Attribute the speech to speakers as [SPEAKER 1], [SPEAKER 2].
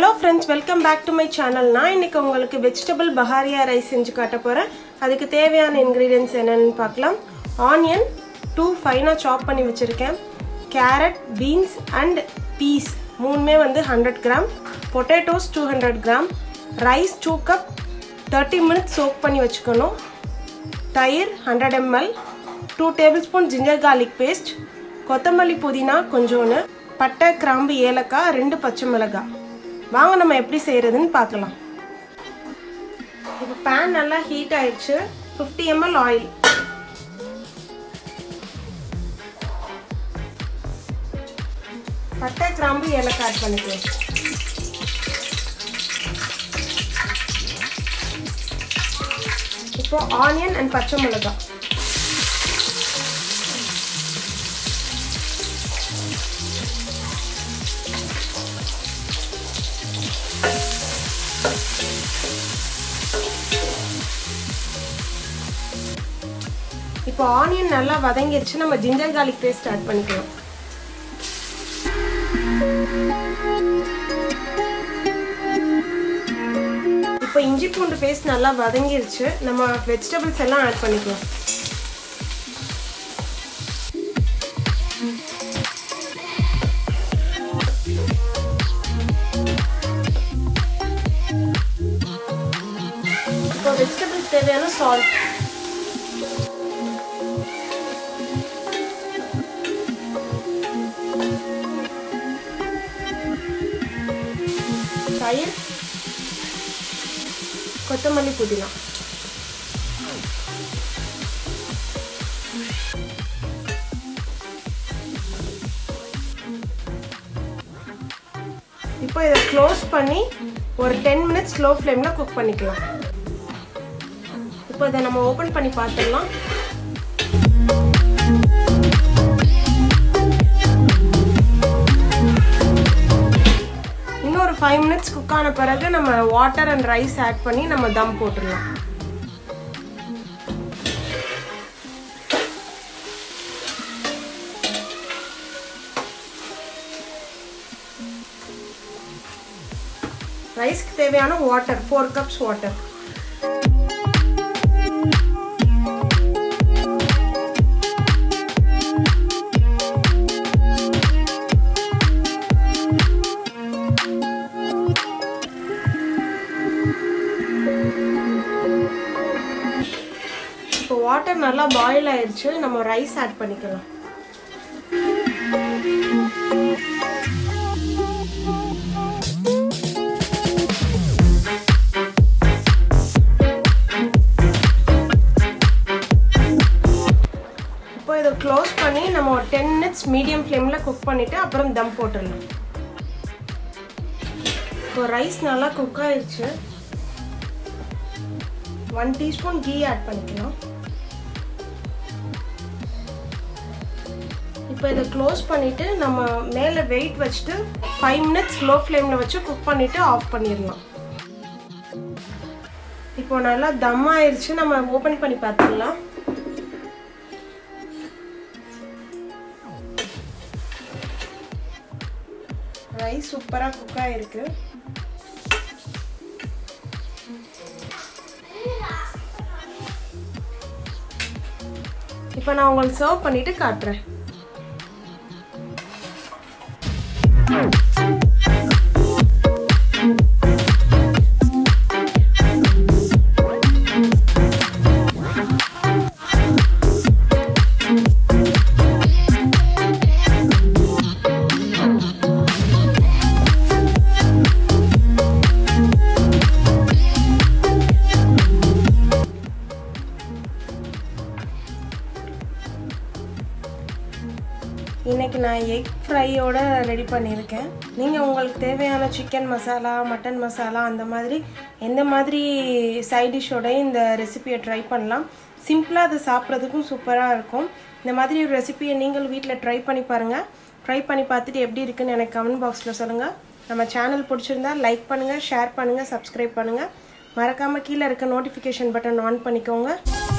[SPEAKER 1] hello friends welcome back to my channel நான் இன்னைக்கு உங்களுக்கு வெஜிடபிள் பஹாரியா ரைஸ் செஞ்சு காட்ட போகிறேன் அதுக்கு தேவையான இன்க்ரீடியன்ஸ் என்னென்னு பார்க்கலாம் ஆனியன் டூ ஃபைனாக சாப் பண்ணி வச்சுருக்கேன் கேரட் பீன்ஸ் அண்ட் பீஸ் மூணுமே வந்து hundred gram potatoes two hundred gram rice two cup thirty minutes soak பண்ணி வச்சுக்கணும் தயிர் hundred ML two tablespoon ginger garlic paste கொத்தமல்லி புதினா கொஞ்சோன்னு பட்டை கிராம்பு ஏலக்காய் ரெண்டு பச்சை மிளகாய் வாங்க நம்ம எப்படி செய்கிறதுன்னு பார்க்கலாம் இப்போ பேன் நல்லா ஹீட் ஆயிடுச்சு ஃபிஃப்டி எம்எல் ஆயில் பட்டை கிராம்பு ஏலக்காய் ஆட் பண்ணிக்கலாம் இப்போ ஆனியன் அண்ட் பச்சை மிளகாய் இப்போ ஆனியன் நல்லா வதங்கிடுச்சு நம்ம ஜிஞ்சர் கார்லிக் பேஸ்ட் ஆட் பண்ணிக்கலாம் இப்போ இஞ்சி பூண்டு பேஸ்ட் நல்லா வதங்கிருச்சு நம்ம வெஜிடபிள்ஸ் எல்லாம் ஆட் பண்ணிக்கலாம் இப்போ வெஜிடபிள்ஸ் தேவையான சால்ட் தயிர் கொத்தமல்லி புதினா இப்போ இதை க்ளோஸ் பண்ணி ஒரு டென் மினிட்ஸ் ஸ்லோ ஃப்ளேமில் குக் பண்ணிக்கலாம் இப்போ இதை நம்ம ஓப்பன் பண்ணி பார்த்துடலாம் இன்னும் ஒரு ஃபைவ் மினிட்ஸ் குக் ஆன பிறகு நம்ம வாட்டர் அண்ட் ரைஸ் ஆட் பண்ணி நம்ம தம் போட்டுடலாம் ரைஸ்க்கு தேவையான வாட்டர் ஃபோர் கப்ஸ் வாட்டர் இப்போ வாட்டர் நல்லா பாயில் ஆயிடுச்சு நம்ம ரைஸ் ஆட் பண்ணிக்கலாம் இப்போ இதை க்ளோஸ் பண்ணி நம்ம ஒரு டென் மினிட்ஸ் மீடியம் ஃப்ளேமில் குக் பண்ணிவிட்டு அப்புறம் தம் போட்டுடலாம் இப்போ ரைஸ் நல்லா குக் ஆயிடுச்சு ஒன் டீஸ்பூன் கீ ஆட் பண்ணிக்கலாம் இப்போ இதை க்ளோஸ் பண்ணிவிட்டு நம்ம மேலே வெயிட் வச்சுட்டு ஃபைவ் மினிட்ஸ் லோ ஃப்ளேமில் வச்சு குக் பண்ணிவிட்டு ஆஃப் பண்ணிடலாம் இப்போ நல்லா தம் ஆயிடுச்சு நம்ம ஓப்பன் பண்ணி பார்த்துடலாம் ரைஸ் சூப்பராக குக் ஆகிருக்கு இப்போ நான் உங்களுக்கு சர்வ் பண்ணிட்டு காட்டுறேன் இன்றைக்கி நான் எக் ஃப்ரையோட ரெடி பண்ணியிருக்கேன் நீங்கள் உங்களுக்கு தேவையான சிக்கன் மசாலா மட்டன் மசாலா அந்த மாதிரி எந்த மாதிரி சைட் டிஷ்ஷோடையும் இந்த ரெசிபியை ட்ரை பண்ணலாம் சிம்பிளாக அதை சாப்பிட்றதுக்கும் சூப்பராக இருக்கும் இந்த மாதிரி ஒரு ரெசிபியை நீங்கள் வீட்டில் ட்ரை பண்ணி பாருங்கள் ட்ரை பண்ணி பார்த்துட்டு எப்படி இருக்குன்னு எனக்கு கமெண்ட் பாக்ஸில் சொல்லுங்கள் நம்ம சேனல் பிடிச்சிருந்தா லைக் பண்ணுங்கள் ஷேர் பண்ணுங்கள் சப்ஸ்கிரைப் பண்ணுங்கள் மறக்காமல் கீழே இருக்க நோட்டிஃபிகேஷன் பட்டன் ஆன் பண்ணிக்கோங்க